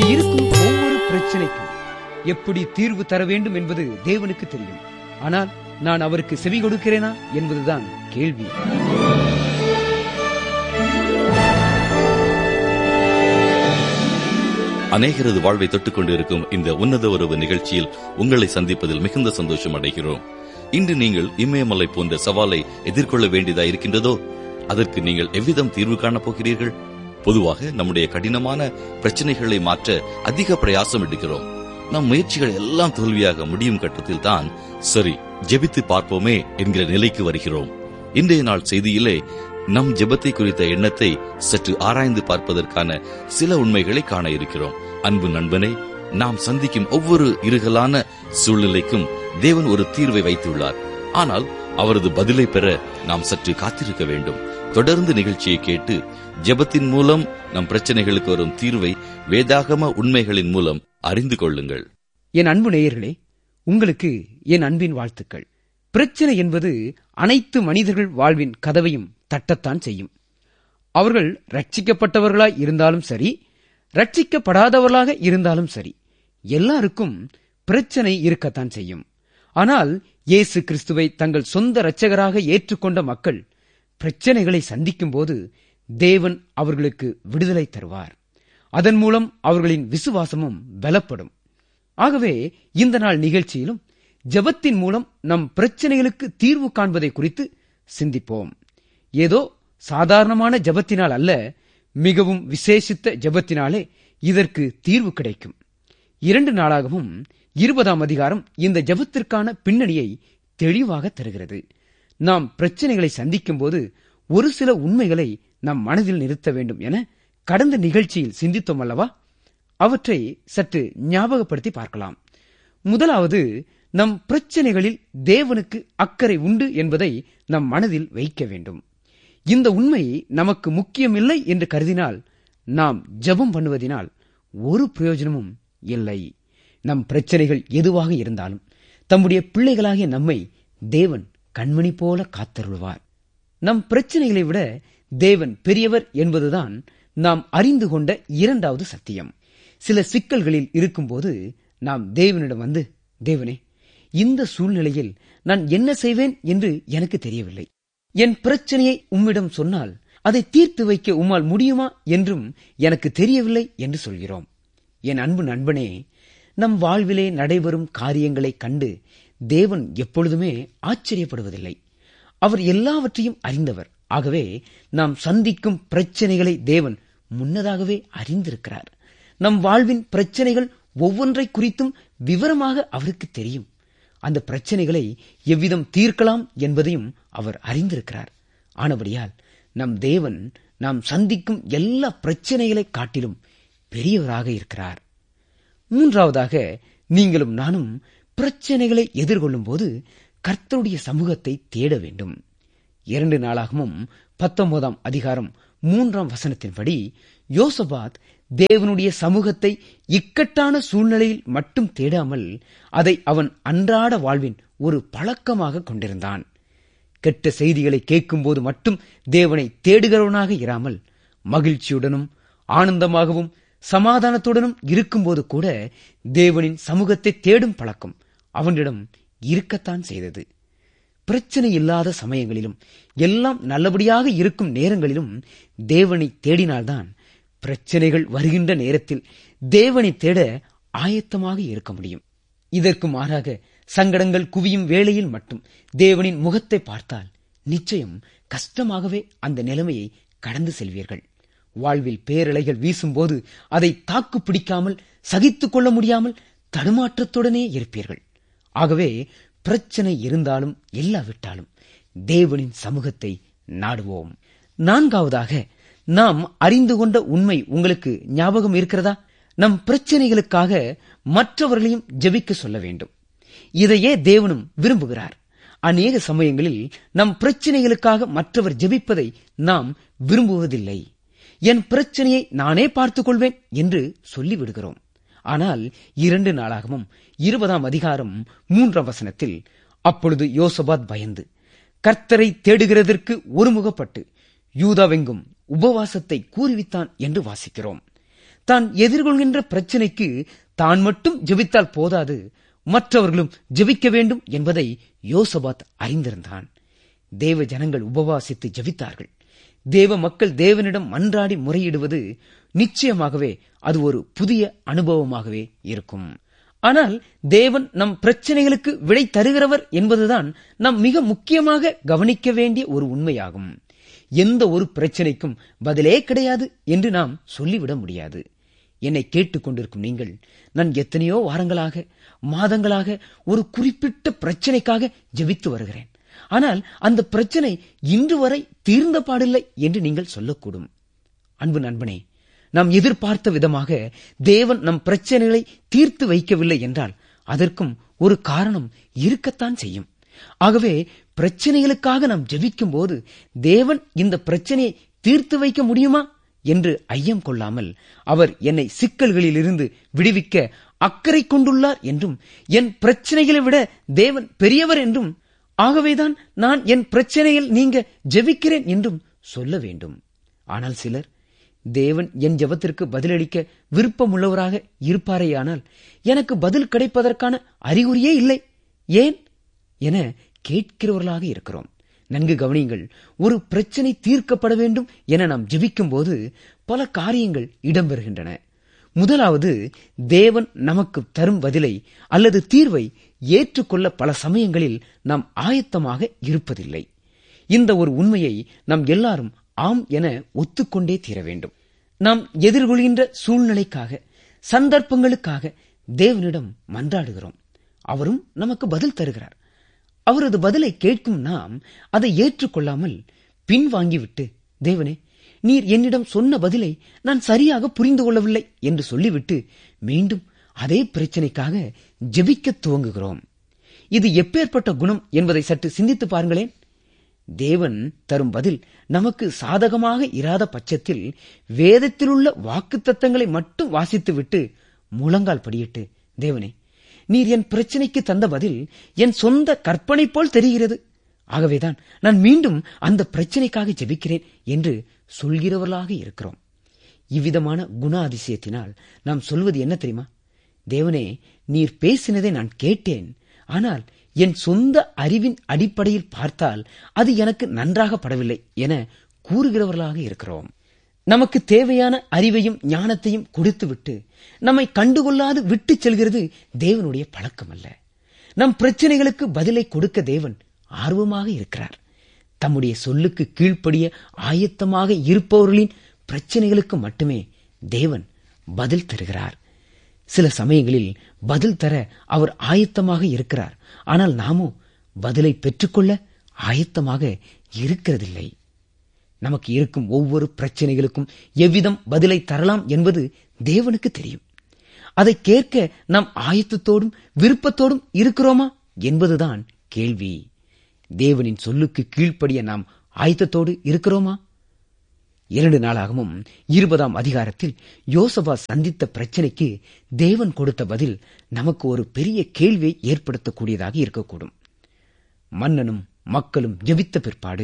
இருக்கும் ஒவ்வொரு பிரச்சனைக்கும் எப்படி தீர்வு தர வேண்டும் என்பது தேவனுக்கு தெரியும் ஆனால் நான் அவருக்கு செவி கொடுக்கிறேனா என்பதுதான் கேள்வி அநேகரது வாழ்வை தொட்டுக் கொண்டிருக்கும் இந்த உன்னத உறவு நிகழ்ச்சியில் உங்களை சந்திப்பதில் மிகுந்த சந்தோஷம் அடைகிறோம் இன்று நீங்கள் இமயமலை போன்ற சவாலை எதிர்கொள்ள வேண்டியதா இருக்கின்றதோ அதற்கு நீங்கள் எவ்விதம் தீர்வு காணப் போகிறீர்கள் பொதுவாக நம்முடைய கடினமான பிரச்சனைகளை மாற்ற அதிக பிரயாசம் எடுக்கிறோம் நம் முயற்சிகள் எல்லாம் தோல்வியாக முடியும் கட்டத்தில் தான் சரி ஜெபித்து பார்ப்போமே என்கிற நிலைக்கு வருகிறோம் இன்றைய நாள் செய்தியிலே நம் ஜெபத்தை குறித்த எண்ணத்தை சற்று ஆராய்ந்து பார்ப்பதற்கான சில உண்மைகளை காண இருக்கிறோம் அன்பு நண்பனே நாம் சந்திக்கும் ஒவ்வொரு இருகலான சூழ்நிலைக்கும் தேவன் ஒரு தீர்வை வைத்துள்ளார் ஆனால் அவரது பதிலை பெற நாம் சற்று காத்திருக்க வேண்டும் தொடர்ந்து நிகழ்ச்சியை கேட்டு ஜெபத்தின் மூலம் நம் பிரச்சனைகளுக்கு வரும் தீர்வை வேதாகம உண்மைகளின் மூலம் அறிந்து கொள்ளுங்கள் என் அன்பு நேயர்களே உங்களுக்கு என் அன்பின் வாழ்த்துக்கள் பிரச்சனை என்பது அனைத்து மனிதர்கள் வாழ்வின் கதவையும் தட்டத்தான் செய்யும் அவர்கள் ரட்சிக்கப்பட்டவர்களாய் இருந்தாலும் சரி ரட்சிக்கப்படாதவர்களாக இருந்தாலும் சரி எல்லாருக்கும் பிரச்சனை இருக்கத்தான் செய்யும் ஆனால் இயேசு கிறிஸ்துவை தங்கள் சொந்த இரட்சகராக ஏற்றுக்கொண்ட மக்கள் பிரச்சனைகளை சந்திக்கும் போது தேவன் அவர்களுக்கு விடுதலை தருவார் அதன் மூலம் அவர்களின் விசுவாசமும் பலப்படும் ஆகவே இந்த நாள் நிகழ்ச்சியிலும் ஜெபத்தின் மூலம் நம் பிரச்சனைகளுக்கு தீர்வு காண்பதை குறித்து சிந்திப்போம் ஏதோ சாதாரணமான ஜெபத்தினால் அல்ல மிகவும் விசேஷித்த ஜெபத்தினாலே இதற்கு தீர்வு கிடைக்கும் இரண்டு நாளாகவும் இருபதாம் அதிகாரம் இந்த ஜெபத்திற்கான பின்னணியை தெளிவாக தருகிறது நாம் பிரச்சனைகளை சந்திக்கும் போது ஒரு சில உண்மைகளை நம் மனதில் நிறுத்த வேண்டும் என கடந்த நிகழ்ச்சியில் சிந்தித்தோம் அல்லவா அவற்றை சற்று ஞாபகப்படுத்தி பார்க்கலாம் முதலாவது நம் பிரச்சனைகளில் தேவனுக்கு அக்கறை உண்டு என்பதை நம் மனதில் வைக்க வேண்டும் இந்த உண்மை நமக்கு முக்கியமில்லை என்று கருதினால் நாம் ஜெபம் பண்ணுவதினால் ஒரு பிரயோஜனமும் இல்லை நம் பிரச்சனைகள் எதுவாக இருந்தாலும் தம்முடைய பிள்ளைகளாகிய நம்மை தேவன் கண்மணி போல காத்தருள்வார் நம் பிரச்சனைகளை விட தேவன் பெரியவர் என்பதுதான் நாம் அறிந்து கொண்ட இரண்டாவது சத்தியம் சில சிக்கல்களில் இருக்கும்போது நாம் தேவனிடம் வந்து தேவனே இந்த சூழ்நிலையில் நான் என்ன செய்வேன் என்று எனக்கு தெரியவில்லை என் பிரச்சனையை உம்மிடம் சொன்னால் அதை தீர்த்து வைக்க உம்மால் முடியுமா என்றும் எனக்கு தெரியவில்லை என்று சொல்கிறோம் என் அன்பு நண்பனே நம் வாழ்விலே நடைபெறும் காரியங்களை கண்டு தேவன் எப்பொழுதுமே ஆச்சரியப்படுவதில்லை அவர் எல்லாவற்றையும் அறிந்தவர் ஆகவே நாம் சந்திக்கும் பிரச்சனைகளை தேவன் முன்னதாகவே அறிந்திருக்கிறார் நம் வாழ்வின் பிரச்சனைகள் ஒவ்வொன்றை குறித்தும் விவரமாக அவருக்கு தெரியும் அந்த பிரச்சனைகளை எவ்விதம் தீர்க்கலாம் என்பதையும் அவர் அறிந்திருக்கிறார் ஆனபடியால் நம் தேவன் நாம் சந்திக்கும் எல்லா பிரச்சனைகளை காட்டிலும் பெரியவராக இருக்கிறார் மூன்றாவதாக நீங்களும் நானும் பிரச்சனைகளை எதிர்கொள்ளும் போது கர்த்தருடைய சமூகத்தை தேட வேண்டும் இரண்டு நாளாகவும் பத்தொன்பதாம் அதிகாரம் மூன்றாம் வசனத்தின்படி யோசபாத் தேவனுடைய சமூகத்தை இக்கட்டான சூழ்நிலையில் மட்டும் தேடாமல் அதை அவன் அன்றாட வாழ்வின் ஒரு பழக்கமாக கொண்டிருந்தான் கெட்ட செய்திகளை கேட்கும்போது மட்டும் தேவனை தேடுகிறவனாக இராமல் மகிழ்ச்சியுடனும் ஆனந்தமாகவும் சமாதானத்துடனும் இருக்கும்போது கூட தேவனின் சமூகத்தை தேடும் பழக்கம் அவனிடம் இருக்கத்தான் செய்தது பிரச்சனை இல்லாத சமயங்களிலும் எல்லாம் நல்லபடியாக இருக்கும் நேரங்களிலும் தேவனை தேடினால்தான் பிரச்சனைகள் வருகின்ற நேரத்தில் தேவனை தேட ஆயத்தமாக இருக்க முடியும் இதற்கு மாறாக சங்கடங்கள் குவியும் வேளையில் மட்டும் தேவனின் முகத்தை பார்த்தால் நிச்சயம் கஷ்டமாகவே அந்த நிலைமையை கடந்து செல்வீர்கள் வாழ்வில் பேரலைகள் வீசும்போது அதை தாக்கு பிடிக்காமல் சகித்துக் கொள்ள முடியாமல் தடுமாற்றத்துடனே இருப்பீர்கள் ஆகவே பிரச்சனை இருந்தாலும் இல்லாவிட்டாலும் தேவனின் சமூகத்தை நாடுவோம் நான்காவதாக நாம் அறிந்து கொண்ட உண்மை உங்களுக்கு ஞாபகம் இருக்கிறதா நம் பிரச்சனைகளுக்காக மற்றவர்களையும் ஜெபிக்க சொல்ல வேண்டும் இதையே தேவனும் விரும்புகிறார் அநேக சமயங்களில் நம் பிரச்சனைகளுக்காக மற்றவர் ஜெபிப்பதை நாம் விரும்புவதில்லை என் பிரச்சனையை நானே பார்த்துக் கொள்வேன் என்று சொல்லிவிடுகிறோம் ஆனால் இரண்டு நாளாகவும் இருபதாம் அதிகாரம் மூன்றாம் வசனத்தில் அப்பொழுது யோசபாத் பயந்து கர்த்தரை தேடுகிறதற்கு ஒருமுகப்பட்டு யூதாவெங்கும் உபவாசத்தை கூறுவித்தான் என்று வாசிக்கிறோம் தான் எதிர்கொள்கின்ற பிரச்சனைக்கு தான் மட்டும் ஜெபித்தால் போதாது மற்றவர்களும் ஜெபிக்க வேண்டும் என்பதை யோசபாத் அறிந்திருந்தான் தேவ ஜனங்கள் உபவாசித்து ஜெபித்தார்கள் தேவ மக்கள் தேவனிடம் மன்றாடி முறையிடுவது நிச்சயமாகவே அது ஒரு புதிய அனுபவமாகவே இருக்கும் ஆனால் தேவன் நம் பிரச்சனைகளுக்கு விடை தருகிறவர் என்பதுதான் நாம் மிக முக்கியமாக கவனிக்க வேண்டிய ஒரு உண்மையாகும் எந்த ஒரு பிரச்சனைக்கும் பதிலே கிடையாது என்று நாம் சொல்லிவிட முடியாது என்னை கேட்டுக்கொண்டிருக்கும் நீங்கள் நான் எத்தனையோ வாரங்களாக மாதங்களாக ஒரு குறிப்பிட்ட பிரச்சனைக்காக ஜெபித்து வருகிறேன் ஆனால் அந்த பிரச்சனை இன்று வரை தீர்ந்த பாடில்லை என்று நீங்கள் சொல்லக்கூடும் அன்பு நண்பனே நாம் எதிர்பார்த்த விதமாக தேவன் நம் பிரச்சனைகளை தீர்த்து வைக்கவில்லை என்றால் அதற்கும் ஒரு காரணம் இருக்கத்தான் செய்யும் ஆகவே பிரச்சனைகளுக்காக நாம் ஜெபிக்கும் போது தேவன் இந்த பிரச்சனையை தீர்த்து வைக்க முடியுமா என்று ஐயம் கொள்ளாமல் அவர் என்னை சிக்கல்களிலிருந்து விடுவிக்க அக்கறை கொண்டுள்ளார் என்றும் என் பிரச்சனைகளை விட தேவன் பெரியவர் என்றும் ஆகவேதான் நான் என் பிரச்சனையில் நீங்க ஜெபிக்கிறேன் என்றும் சொல்ல வேண்டும் ஆனால் சிலர் தேவன் என் ஜெபத்திற்கு பதிலளிக்க விருப்பமுள்ளவராக இருப்பாரேயானால் எனக்கு பதில் கிடைப்பதற்கான அறிகுறியே இல்லை ஏன் என கேட்கிறவர்களாக இருக்கிறோம் நன்கு கவனியுங்கள் ஒரு பிரச்சனை தீர்க்கப்பட வேண்டும் என நாம் ஜெபிக்கும் போது பல காரியங்கள் இடம்பெறுகின்றன முதலாவது தேவன் நமக்கு தரும் பதிலை அல்லது தீர்வை ஏற்றுக்கொள்ள பல சமயங்களில் நாம் ஆயத்தமாக இருப்பதில்லை இந்த ஒரு உண்மையை நாம் எல்லாரும் ஆம் என ஒத்துக்கொண்டே தீர வேண்டும் நாம் எதிர்கொள்கின்ற சூழ்நிலைக்காக சந்தர்ப்பங்களுக்காக தேவனிடம் மன்றாடுகிறோம் அவரும் நமக்கு பதில் தருகிறார் அவரது பதிலை கேட்கும் நாம் அதை ஏற்றுக்கொள்ளாமல் பின்வாங்கிவிட்டு தேவனே நீர் என்னிடம் சொன்ன பதிலை நான் சரியாக புரிந்து கொள்ளவில்லை என்று சொல்லிவிட்டு மீண்டும் அதே பிரச்சனைக்காக ஜெபிக்க துவங்குகிறோம் இது எப்பேற்பட்ட குணம் என்பதை சற்று சிந்தித்து பாருங்களேன் தேவன் தரும் பதில் நமக்கு சாதகமாக இராத பட்சத்தில் வேதத்திலுள்ள வாக்குத்தத்தங்களை மட்டும் வாசித்துவிட்டு முழங்கால் படியிட்டு தேவனே நீர் என் பிரச்சனைக்கு தந்த பதில் என் சொந்த கற்பனை போல் தெரிகிறது ஆகவேதான் நான் மீண்டும் அந்த பிரச்சனைக்காக ஜெபிக்கிறேன் என்று சொல்கிறவர்களாக இருக்கிறோம் இவ்விதமான குண அதிசயத்தினால் நாம் சொல்வது என்ன தெரியுமா தேவனே நீர் பேசினதை நான் கேட்டேன் ஆனால் என் சொந்த அறிவின் அடிப்படையில் பார்த்தால் அது எனக்கு நன்றாக படவில்லை என கூறுகிறவர்களாக இருக்கிறோம் நமக்கு தேவையான அறிவையும் ஞானத்தையும் கொடுத்துவிட்டு நம்மை கண்டுகொள்ளாது விட்டு செல்கிறது தேவனுடைய பழக்கம் அல்ல நம் பிரச்சனைகளுக்கு பதிலை கொடுக்க தேவன் ஆர்வமாக இருக்கிறார் தம்முடைய சொல்லுக்கு கீழ்ப்படிய ஆயத்தமாக இருப்பவர்களின் பிரச்சனைகளுக்கு மட்டுமே தேவன் பதில் தருகிறார் சில சமயங்களில் பதில் தர அவர் ஆயத்தமாக இருக்கிறார் ஆனால் நாமோ பதிலை பெற்றுக்கொள்ள ஆயத்தமாக இருக்கிறதில்லை நமக்கு இருக்கும் ஒவ்வொரு பிரச்சனைகளுக்கும் எவ்விதம் பதிலை தரலாம் என்பது தேவனுக்கு தெரியும் அதை கேட்க நாம் ஆயத்தத்தோடும் விருப்பத்தோடும் இருக்கிறோமா என்பதுதான் கேள்வி தேவனின் சொல்லுக்கு கீழ்ப்படிய நாம் ஆயத்தத்தோடு இருக்கிறோமா இரண்டு நாளாகவும் இருபதாம் அதிகாரத்தில் யோசபா சந்தித்த பிரச்சனைக்கு தேவன் கொடுத்த பதில் நமக்கு ஒரு பெரிய கேள்வியை ஏற்படுத்தக்கூடியதாக இருக்கக்கூடும் மன்னனும் மக்களும் ஜெபித்த பிற்பாடு